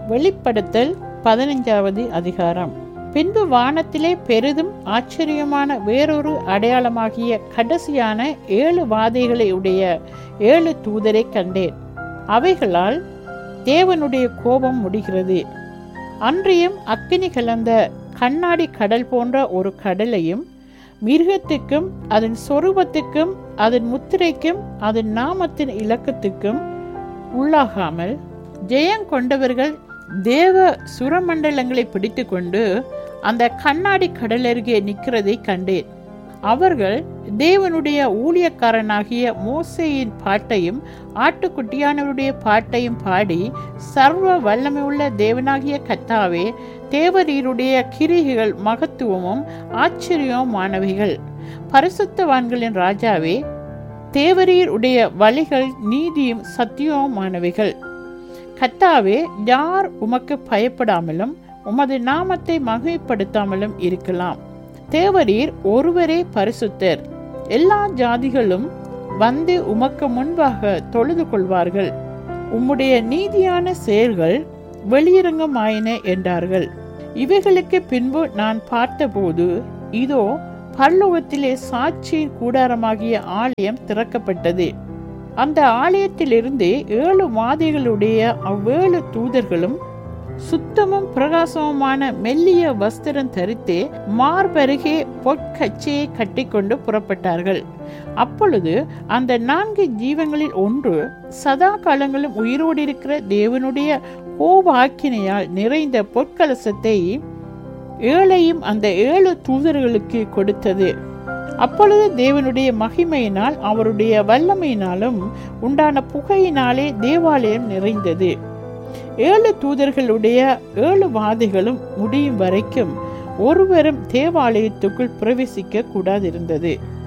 வெளிப்படுத்தல் பதினைஞ்சாவது அதிகாரம் பின்பு வானத்திலே பெரிதும் ஆச்சரியமான வேறொரு அடையாளமாகிய கடைசியான ஏழு வாதைகளை உடைய ஏழு தூதரை கண்டேன் அவைகளால் தேவனுடைய கோபம் முடிகிறது அன்றியும் அக்கினி கலந்த கண்ணாடி கடல் போன்ற ஒரு கடலையும் மிருகத்துக்கும் அதன் சொரூபத்துக்கும் அதன் முத்திரைக்கும் அதன் நாமத்தின் இலக்கத்துக்கும் உள்ளாகாமல் ஜெயம் கொண்டவர்கள் தேவ சுரமண்டலங்களை பிடித்துக்கொண்டு அந்த கண்ணாடி கடலருகே நிற்கிறதை கண்டேன் அவர்கள் தேவனுடைய ஊழியக்காரனாகிய மோசையின் பாட்டையும் ஆட்டுக்குட்டியானவருடைய பாட்டையும் பாடி சர்வ வல்லமையுள்ள தேவனாகிய கத்தாவே தேவரீருடைய கிரிகைகள் மகத்துவமும் ஆச்சரியமானவைகள் பரிசுத்தவான்களின் ராஜாவே தேவரீர் உடைய வழிகள் நீதியும் சத்தியமானவைகள் கத்தாவே யார் உமக்கு பயப்படாமலும் உமது நாமத்தை மகிமைப்படுத்தாமலும் இருக்கலாம் தேவரீர் ஒருவரே பரிசுத்தர் எல்லா ஜாதிகளும் வந்து உமக்கு முன்பாக தொழுது கொள்வார்கள் உம்முடைய நீதியான செயல்கள் வெளியரங்கமாயின என்றார்கள் இவைகளுக்கு பின்பு நான் பார்த்தபோது இதோ பரலோகத்திலே சாட்சியின் கூடாரமாகிய ஆலயம் திறக்கப்பட்டது அந்த ஆலயத்திலிருந்து ஏழு வாதைகளுடைய அவ்வேழு தூதர்களும் சுத்தமும் பிரகாசமுமான மெல்லிய வஸ்திரம் தரித்து மார்பருகே பொற்கச்சையை கட்டிக்கொண்டு புறப்பட்டார்கள் அப்பொழுது அந்த நான்கு ஜீவங்களில் ஒன்று சதா காலங்களும் உயிரோடு இருக்கிற தேவனுடைய கோபாக்கினையால் நிறைந்த பொற்கலசத்தை ஏழையும் அந்த ஏழு தூதர்களுக்கு கொடுத்தது அப்பொழுது தேவனுடைய மகிமையினால் அவருடைய வல்லமையினாலும் உண்டான புகையினாலே தேவாலயம் நிறைந்தது ஏழு தூதர்களுடைய ஏழு வாதைகளும் முடியும் வரைக்கும் ஒருவரும் தேவாலயத்துக்குள் பிரவேசிக்க கூடாதிருந்தது